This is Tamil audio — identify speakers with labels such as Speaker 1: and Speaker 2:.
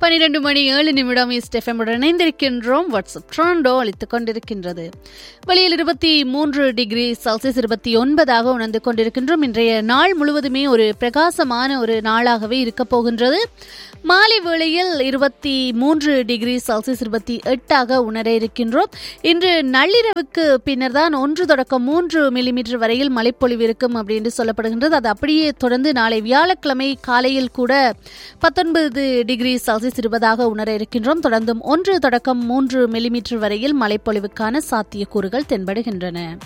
Speaker 1: பனிரெண்டு மணி ஏழு நிமிடம் இஸ்டெஃபமுடன் இணைந்திருக்கின்றோம் வாட்ஸ்அப் ட்ராண்டோ அளித்துக் கொண்டிருக்கின்றது வெளியில் இருபத்தி மூன்று டிகிரி செல்சியஸ் இருபத்தி ஒன்பதாக உணர்ந்து கொண்டிருக்கின்றோம் இன்றைய நாள் முழுவதுமே ஒரு பிரகாசமான ஒரு நாளாகவே இருக்கப் போகின்றது மாலை வேளையில் இருபத்தி மூன்று டிகிரி செல்சியஸ் இருபத்தி எட்டாக உணர இருக்கின்றோம் இன்று நள்ளிரவுக்கு பின்னர் தான் ஒன்று தொடக்கம் மூன்று மில்லிமீட்டர் வரையில் மழைப்பொழிவு இருக்கும் அப்படின்னு சொல்லப்படுகின்றது அது அப்படியே தொடர்ந்து நாளை வியாழக்கிழமை காலையில் கூட பத்தொன்பது டிகிரி செல்சியஸ் இருப்பதாக உணர இருக்கின்றோம் தொடர்ந்தும் ஒன்று தொடக்கம் மூன்று மில்லிமீட்டர் வரையில் மழைப்பொழிவுக்கான சாத்தியக்கூறுகள் தென்படுகின்றன